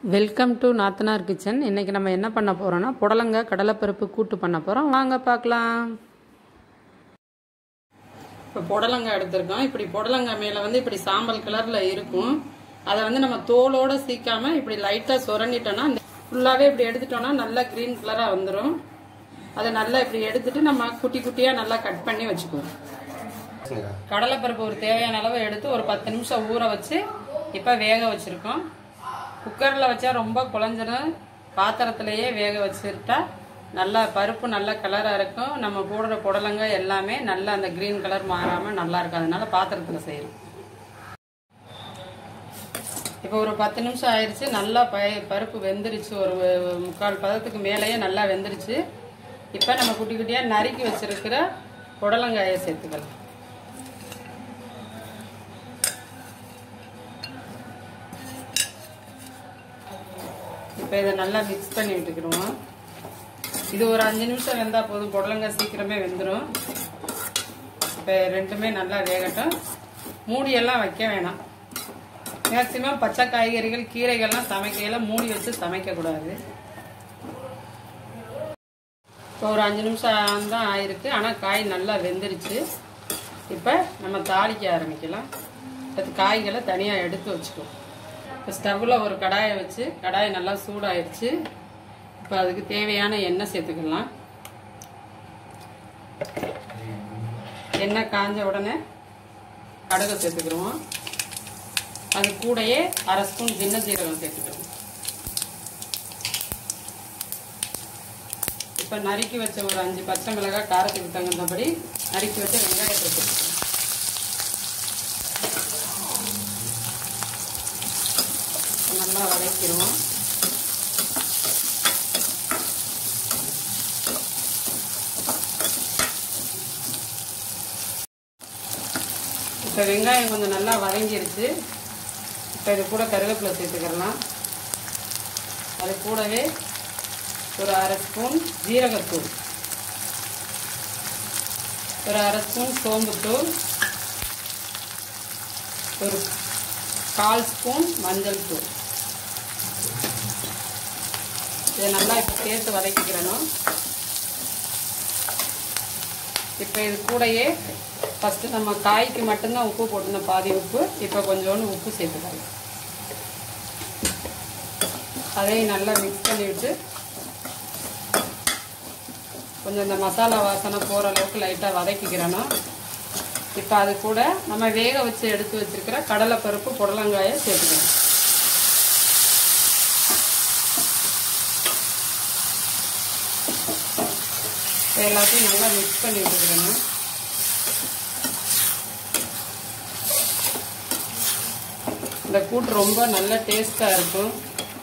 welcome to நாத்தனார் kitchen இன்னைக்கு நம்ம என்ன பண்ண போறோம்னா புடலங்காய் கடலைப்பருப்பு கூட்டு பண்ண போறோம் வாங்க பார்க்கலாம் இப்போ புடலங்காய் எடுத்திருக்கோம் இப்படி புடலங்காய் மேலே வந்து இப்படி சாம்பல் கலர்ல இருக்கும் அதை வந்து நம்ம தோலோட சீக்காம இப்படி லைட்டா சுரண்டிட்டோம்னா ஃபுல்லாவே இப்படி எடுத்துட்டோம்னா நல்லா கிரீன் கலரா வந்துடும் அதை நல்லா இப்படி எடுத்துட்டு நம்ம குட்டி குட்டியா நல்லா கட் பண்ணி வச்சுக்குவோம் கடலைப்பருப்பு ஒரு தேவையான அளவு எடுத்து ஒரு பத்து நிமிஷம் ஊற வச்சு இப்போ வேக வச்சிருக்கோம் குக்கரில் வச்சா ரொம்ப குழஞ்சிடும் பாத்திரத்திலேயே வேக வச்சுட்டா நல்லா பருப்பு நல்ல கலராக இருக்கும் நம்ம போடுற புடலங்காய் எல்லாமே நல்லா அந்த க்ரீன் கலர் மாறாமல் நல்லா இருக்கும் அதனால பாத்திரத்தில் செய்யணும் இப்போ ஒரு பத்து நிமிஷம் ஆயிடுச்சு நல்லா ப பருப்பு வெந்துருச்சு ஒரு முக்கால் பதத்துக்கு மேலேயே நல்லா வெந்துருச்சு இப்போ நம்ம குட்டி குட்டியாக நறுக்கி வச்சிருக்கிற புடலங்காயை சேர்த்துக்கலாம் இப்போ இதை நல்லா மிக்ஸ் பண்ணி விட்டுக்கிடுவோம் இது ஒரு அஞ்சு நிமிஷம் வெந்தால் போதும் புடலங்காய் சீக்கிரமே வெந்துடும் இப்போ ரெண்டுமே நல்லா வேகட்டும் மூடியெல்லாம் வைக்க வேணாம் மேக்சிமம் பச்சை காய்கறிகள் கீரைகள்லாம் சமைக்கையில மூடி வச்சு சமைக்கக்கூடாது இப்போ ஒரு அஞ்சு நிமிஷம் தான் ஆயிருக்கு ஆனால் காய் நல்லா வெந்துருச்சு இப்போ நம்ம தாளிக்க ஆரம்பிக்கலாம் அது காய்களை தனியாக எடுத்து வச்சுக்குவோம் இப்போ ஸ்டவ்வில் ஒரு கடாயை வச்சு கடாய் நல்லா சூடாயிருச்சு இப்போ அதுக்கு தேவையான எண்ணெய் சேர்த்துக்கலாம் எண்ணெய் காஞ்ச உடனே கடுகு சேர்த்துக்கிடுவோம் அது கூடயே அரை ஸ்பூன் சின்ன ஜீரகம் சேர்த்துக்கிறோம் இப்போ நறுக்கி வச்ச ஒரு அஞ்சு பச்சை மிளகாய் காரத்துக்கு தகுந்தபடி நறுக்கி வச்ச வெங்காயத்தை சேர்த்துக்கிறோம் நல்லா வதக்கிடுவோம் இப்போ வெங்காயம் கொஞ்சம் நல்லா வதங்கிருச்சு இப்போ இது கூட கருவேப்பிலை சேர்த்துக்கலாம் அது கூடவே ஒரு அரை ஸ்பூன் ஜீரகத்தூள் ஒரு அரை ஸ்பூன் சோம்புத்தூள் ஒரு கால் ஸ்பூன் மஞ்சள் தூள் இதை நல்லா இப்போ சேர்த்து வதக்கிக்கிறணும் இப்போ இது கூடயே ஃபஸ்ட்டு நம்ம காய்க்கு மட்டும்தான் உப்பு போட்டுருந்தோம் பாதி உப்பு இப்போ கொஞ்சோண்டு உப்பு சேர்த்துக்கலாம் அதையும் நல்லா மிக்ஸ் பண்ணி விட்டு கொஞ்சம் இந்த மசாலா வாசனை போகிற அளவுக்கு லைட்டாக வதக்கிக்கிறணும் இப்போ அது கூட நம்ம வேக வச்சு எடுத்து வச்சிருக்கிற கடலைப்பருப்பு புடலங்காயை சேர்த்துக்கணும் எல்லாத்தையும் நல்லா மிக்ஸ் பண்ணி விட்டுக்கிறணும் இந்த கூட்டு ரொம்ப நல்ல டேஸ்டாக இருக்கும்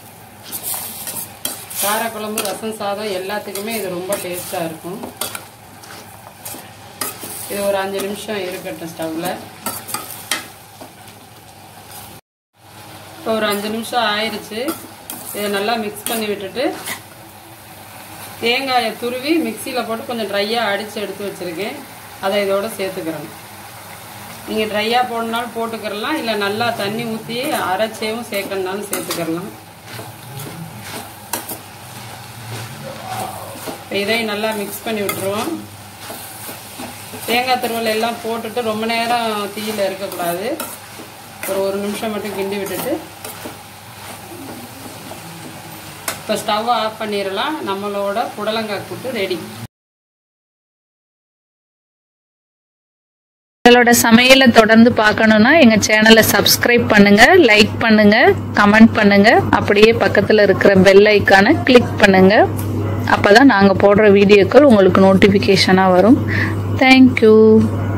காரக்குழம்பு ரசம் சாதம் எல்லாத்துக்குமே இது ரொம்ப டேஸ்டாக இருக்கும் இது ஒரு அஞ்சு நிமிஷம் இருக்கட்டும் ஸ்டவ்வில் இப்போ ஒரு அஞ்சு நிமிஷம் ஆயிடுச்சு இதை நல்லா மிக்ஸ் பண்ணி விட்டுட்டு தேங்காயை துருவி மிக்சியில் போட்டு கொஞ்சம் ட்ரையாக அடித்து எடுத்து வச்சுருக்கேன் அதை இதோட சேர்த்துக்கிறேன் நீங்கள் ட்ரையாக போடனாலும் போட்டுக்கிறலாம் இல்லை நல்லா தண்ணி ஊற்றி அரைச்சேவும் சேர்க்கணுனாலும் சேர்த்துக்கிறலாம் இதையும் நல்லா மிக்ஸ் பண்ணி விட்டுருவோம் தேங்காய் துருவல் எல்லாம் போட்டுட்டு ரொம்ப நேரம் தீயில் இருக்கக்கூடாது ஒரு ஒரு நிமிஷம் மட்டும் கிண்டி விட்டுட்டு இப்போ ஸ்டவ் ஆஃப் பண்ணிடலாம் நம்மளோட புடலங்காய் கூட்டு ரெடி எங்களோட சமையலை தொடர்ந்து பார்க்கணுன்னா எங்கள் சேனலை சப்ஸ்கிரைப் பண்ணுங்கள் லைக் பண்ணுங்கள் கமெண்ட் பண்ணுங்கள் அப்படியே பக்கத்தில் இருக்கிற பெல் ஐக்கானை கிளிக் பண்ணுங்கள் அப்போ தான் நாங்கள் போடுற வீடியோக்கள் உங்களுக்கு நோட்டிஃபிகேஷனாக வரும் தேங்க்யூ